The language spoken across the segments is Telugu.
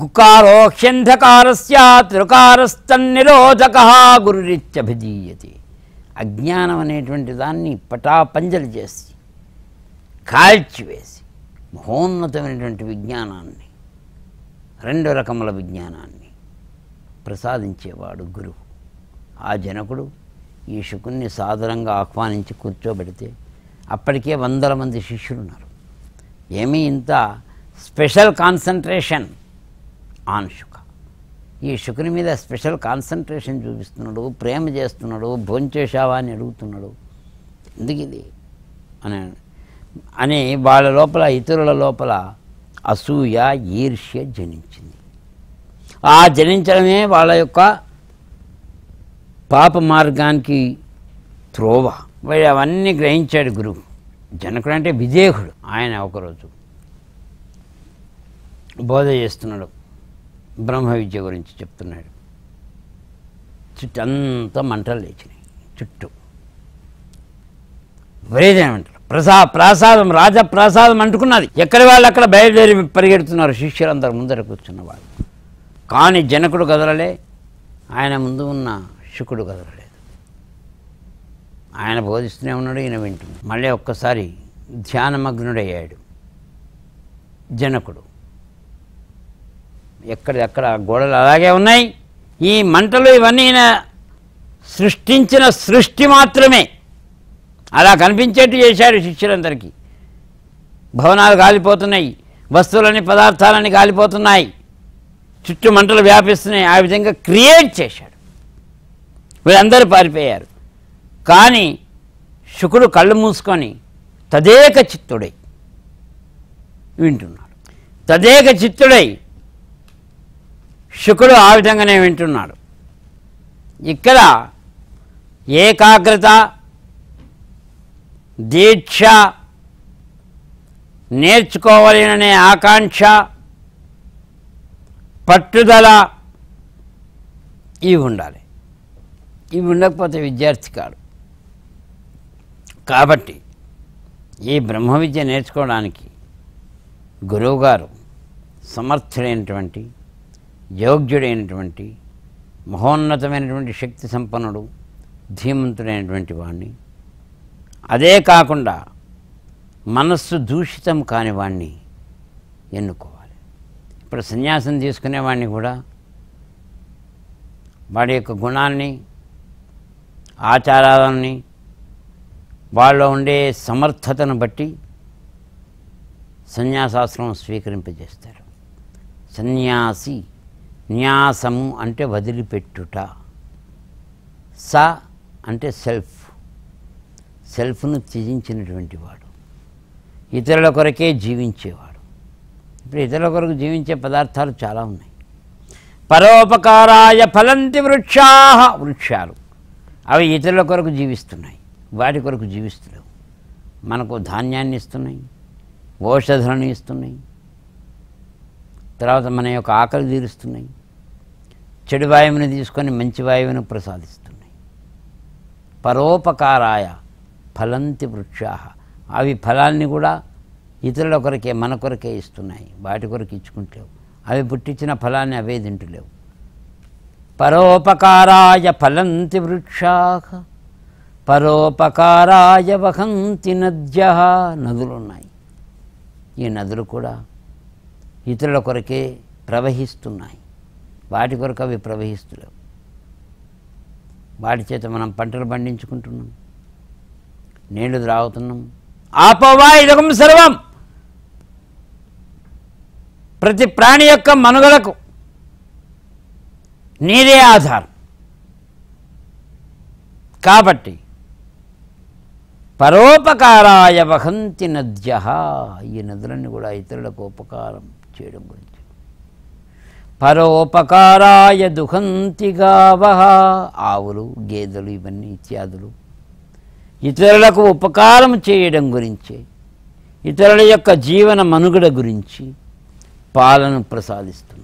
ఉకారోహ్యంధకారస్య త్రికారస్తన్నిరోధక గురురిత్యభిధీయతే అజ్ఞానం అనేటువంటి దాన్ని పటాపంజలు చేసి కాల్చివేసి మహోన్నతమైనటువంటి విజ్ఞానాన్ని రెండు రకముల విజ్ఞానాన్ని ప్రసాదించేవాడు గురువు ఆ జనకుడు ఈ శుకుణ్ణి సాదరంగా ఆహ్వానించి కూర్చోబెడితే అప్పటికే వందల మంది శిష్యులు ఉన్నారు ఏమీ ఇంత స్పెషల్ కాన్సన్ట్రేషన్ ఆన్ శుక ఈ శుకుని మీద స్పెషల్ కాన్సన్ట్రేషన్ చూపిస్తున్నాడు ప్రేమ చేస్తున్నాడు భోంచేశావా అని అడుగుతున్నాడు ఎందుకు ఇది అని అని వాళ్ళ లోపల ఇతరుల లోపల అసూయ ఈర్ష్య జనించింది ఆ జనించడమే వాళ్ళ యొక్క పాప మార్గానికి త్రోవ వాడు అవన్నీ గ్రహించాడు గురువు జనకుడు అంటే విదేహుడు ఆయన ఒకరోజు బోధ చేస్తున్నాడు బ్రహ్మ విద్య గురించి చెప్తున్నాడు చుట్టూ అంతా మంటలు లేచినాయి చుట్టూ విపరీతమైన మంటలు ప్రసా ప్రసాదం రాజప్రసాదం అంటుకున్నది ఎక్కడి వాళ్ళు అక్కడ బయలుదేరి పరిగెడుతున్నారు శిష్యులందరూ ముందర కూర్చున్న వాళ్ళు కానీ జనకుడు కదలలే ఆయన ముందు ఉన్న శుకుడు కదలలేదు ఆయన బోధిస్తూనే ఉన్నాడు ఈయన వింటున్నాడు మళ్ళీ ఒక్కసారి ధ్యానమగ్నుడయ్యాడు జనకుడు ఎక్కడెక్కడ గోడలు అలాగే ఉన్నాయి ఈ మంటలు ఇవన్నీ ఈయన సృష్టించిన సృష్టి మాత్రమే అలా కనిపించేట్టు చేశాడు శిష్యులందరికీ భవనాలు గాలిపోతున్నాయి వస్తువులని పదార్థాలని గాలిపోతున్నాయి చుట్టూ మంటలు వ్యాపిస్తున్నాయి ఆ విధంగా క్రియేట్ చేశాడు వీళ్ళందరూ పారిపోయారు కానీ శుకుడు కళ్ళు మూసుకొని తదేక చిత్తుడై వింటున్నాడు తదేక చిత్తుడై శుకుడు ఆ విధంగానే వింటున్నాడు ఇక్కడ ఏకాగ్రత దీక్ష నేర్చుకోవాలనే ఆకాంక్ష పట్టుదల ఇవి ఉండాలి ఇవి ఉండకపోతే విద్యార్థి కాడు కాబట్టి ఈ బ్రహ్మ విద్య నేర్చుకోవడానికి గురువుగారు సమర్థుడైనటువంటి యోగ్యుడైనటువంటి మహోన్నతమైనటువంటి శక్తి సంపన్నుడు ధీమంతుడైనటువంటి వాణ్ణి అదే కాకుండా మనస్సు దూషితం కాని వాణ్ణి ఎన్నుకోవాలి ఇప్పుడు సన్యాసం తీసుకునేవాడిని కూడా వాడి యొక్క గుణాన్ని ఆచారాలని వాళ్ళలో ఉండే సమర్థతను బట్టి సన్యాసాశ్రమం స్వీకరింపజేస్తారు సన్యాసి న్యాసము అంటే వదిలిపెట్టుట స అంటే సెల్ఫ్ సెల్ఫ్ను త్యజించినటువంటి వాడు ఇతరుల కొరకే జీవించేవాడు ఇప్పుడు ఇతరుల కొరకు జీవించే పదార్థాలు చాలా ఉన్నాయి పరోపకారాయ ఫలంతి వృక్షా వృక్షాలు అవి ఇతరుల కొరకు జీవిస్తున్నాయి వాటి కొరకు జీవిస్తలేవు మనకు ధాన్యాన్ని ఇస్తున్నాయి ఔషధులను ఇస్తున్నాయి తర్వాత మన యొక్క ఆకలి తీరుస్తున్నాయి చెడు వాయువుని తీసుకొని మంచి వాయువును ప్రసాదిస్తున్నాయి పరోపకారాయ ఫలంతి వృక్షా అవి ఫలాన్ని కూడా ఇతరుల కొరకే మన కొరకే ఇస్తున్నాయి వాటి కొరకు ఇచ్చుకుంటలేవు అవి పుట్టించిన ఫలాన్ని అవే తింటలేవు పరోపకారాయ ఫలంతి వృక్షా పరోపకారాయ వహంతి నద్య నదులు ఉన్నాయి ఈ నదులు కూడా ఇతరుల కొరకే ప్రవహిస్తున్నాయి వాటి కొరకు అవి ప్రవహిస్తులేవు వాటి చేత మనం పంటలు పండించుకుంటున్నాం నీళ్లు త్రాగుతున్నాం ఆపవా ఇదకం సర్వం ప్రతి ప్రాణి యొక్క మనుగడకు నీరే ఆధారం కాబట్టి పరోపకారాయ వహంతి నద్య ఈ నదులన్నీ కూడా ఇతరులకు ఉపకారం చేయడం గురించి పరోపకారాయ దుహంతి గావ ఆవులు గేదెలు ఇవన్నీ ఇత్యాదులు ఇతరులకు ఉపకారం చేయడం గురించి ఇతరుల యొక్క జీవన మనుగడ గురించి పాలను ప్రసాదిస్తున్నాయి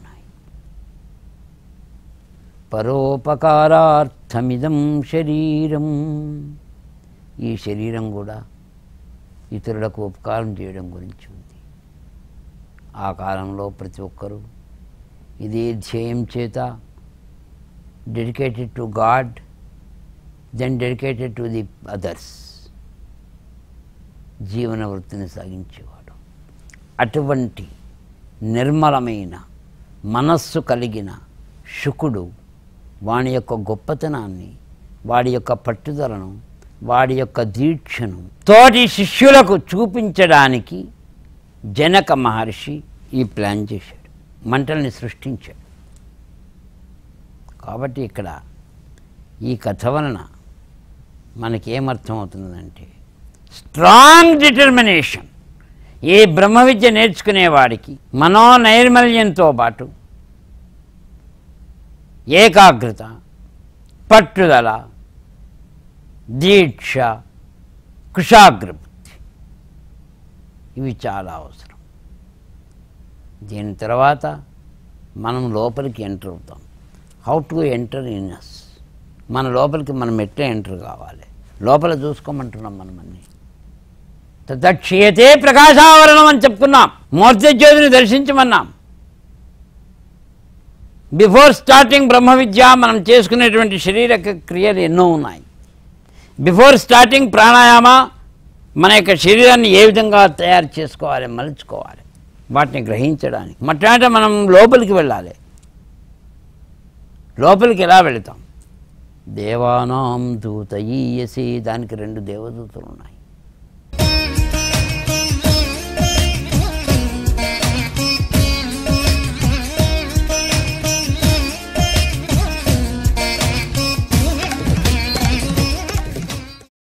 పరోపకారార్థమిదం శరీరం ఈ శరీరం కూడా ఇతరులకు ఉపకారం చేయడం గురించి ఉంది ఆ కాలంలో ప్రతి ఒక్కరూ ఇది ధ్యేయం చేత dedicated to God then dedicated to the others జీవన వృత్తిని సాగించేవాడు అటువంటి నిర్మలమైన మనస్సు కలిగిన శుకుడు వాని యొక్క గొప్పతనాన్ని వాడి యొక్క పట్టుదలను వాడి యొక్క దీక్షను తోటి శిష్యులకు చూపించడానికి జనక మహర్షి ఈ ప్లాన్ చేశాడు మంటల్ని సృష్టించాడు కాబట్టి ఇక్కడ ఈ కథ వలన మనకేమర్థం అవుతుందంటే స్ట్రాంగ్ డిటర్మినేషన్ ఈ బ్రహ్మ విద్య నేర్చుకునేవాడికి మనోనైర్మల్యంతో పాటు ఏకాగ్రత పట్టుదల దీక్ష కుషాగ్రబుద్ధి ఇవి చాలా అవసరం దీని తర్వాత మనం లోపలికి ఎంటర్ అవుతాం how to enter in us మన లోపలికి మనం ఎట్లా ఎంటర్ కావాలి లోపల చూసుకోమంటున్నాం మనం అన్ని తక్షీయతే ప్రకాశావరణం అని చెప్పుకున్నాం మూర్తిజ్యోతిని దర్శించమన్నాం బిఫోర్ స్టార్టింగ్ బ్రహ్మ విద్య మనం చేసుకునేటువంటి శరీర క్రియలు ఎన్నో ఉన్నాయి బిఫోర్ స్టార్టింగ్ ప్రాణాయామ మన యొక్క శరీరాన్ని ఏ విధంగా తయారు చేసుకోవాలి మలుచుకోవాలి వాటిని గ్రహించడానికి మొట్టమొదట మనం లోపలికి వెళ్ళాలి లోపలికి ఎలా వెళతాం దేవానాం దూత ఈయసి దానికి రెండు దేవదూతలు ఉన్నాయి